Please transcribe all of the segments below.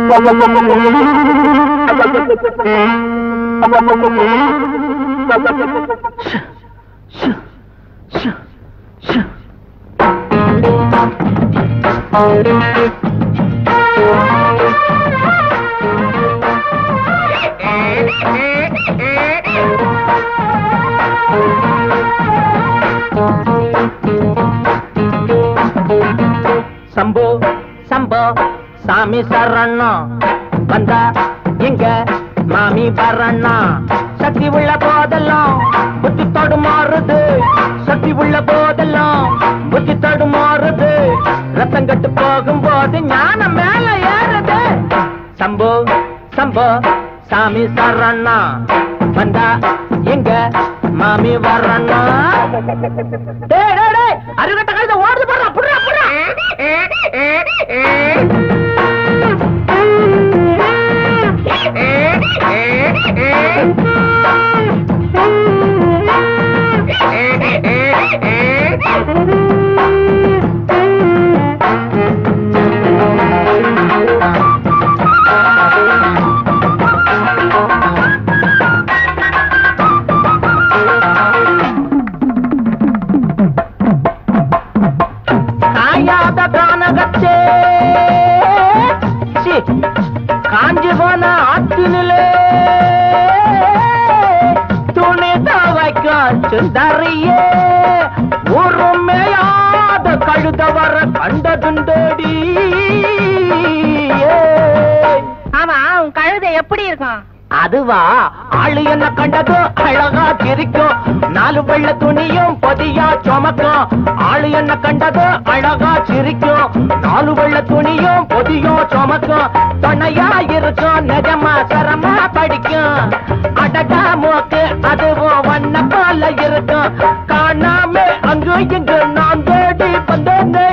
சம்போ சம்போ சாமி சரணம் வந்தா இங்க மாமி பரணா சக்தி உள்ள போதெல்லாம் புத்தி தடுமாறுது சக்தி உள்ள போதெல்லாம் புத்தி தடுமாறுது ரத்தம் கட்டு போகும்போது ஞானம் மேல ஏறுது சம்போ சம்போ சாமி சரணா வந்தா எங்க மாமி வரணா டேய் டேய் டேய் அருகட்ட கழுத ஓடுது போடுறா புடுறா புடுறா காயாத கானகச்சே சி, காஞ்சி போன ஆற்றினிலே துணி துவைக்கும் சுந்தரியே உருமையாத கழுத வர கண்டதுண்டடி ஆமா உன் கழுதை எப்படி இருக்கும் அதுவா ஆளு என்ன கண்டது அழகா சிரிக்கும் நாலு வெள்ள துணியும் பொதியா சுமக்கும் ஆளு என்ன கண்டது அழகா சிரிக்கும் நாலு வெள்ள துணியும் பொதியும் சுமக்கும் துணையா இருக்கும் நிஜமா சரமா படிக்கும் அடகா மூக்கு அதுவும் வண்ண போல இருக்கும் காணாம அங்கு இங்கு நான் தேடி வந்தேனே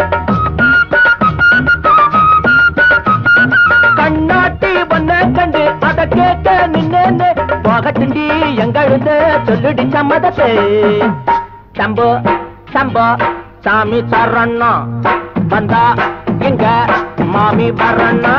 கண்ணாட்டி வந்த கண்டு அத கேட்க நின்னேன்னு போகட்டுண்டி எங்கழுத சொல்லுடி சம்மதத்தை சம்போ சம்போ சாமி சரணா வந்தா எங்க மாமி வரண்ணா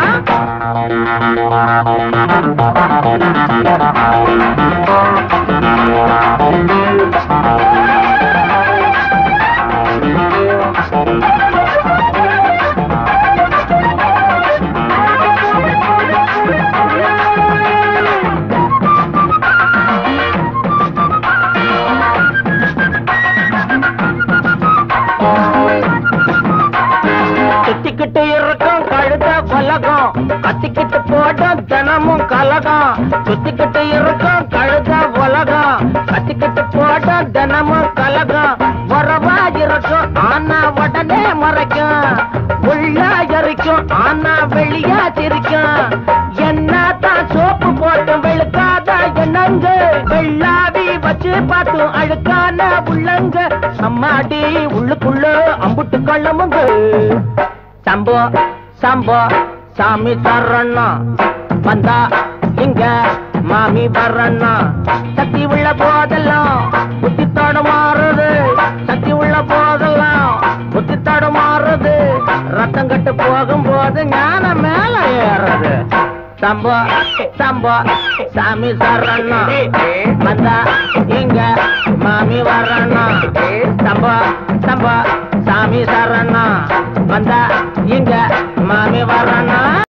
சுத்திக்கிட்டு இருக்கும் கழுத பலகம் கத்திக்கிட்டு போடும் தினமும் கலகம் சுத்திக்கிட்டு இருக்கும் கழுத உலகம் கத்திக்கிட்டு போடும் தினமும் கலகம் உறவா இருக்கும் ஆனா உடனே மறைக்கும் உள்ளா எரிக்கும் ஆனா வெளியா சிரிக்கும் என்னதான் சோப்பு போட்டு வெளுக்காத என்னங்க வெள்ளாவி வச்சு பார்த்து அழுக்கான உள்ளங்க அம்மாடி உள்ளுக்குள்ள அம்புட்டு கள்ளமுங்க சம்போ சம்போ சாமி தர்றண்ணா வந்தா இங்க மாமி வர்றண்ணா சக்தி உள்ள போதெல்லாம் புத்தி மாறுது சக்தி உள்ள போதெல்லாம் புத்தி மாறுது ரத்தம் கட்டு போகும்போது ஞானம் மேல ஏறுது சம்போ சம்போ சாமி சரணா வந்தா இங்க மாமி வரண்ணா சம்போ சம்போ சாமி சரணா வந்தா இங்க மாமி வரண்ணா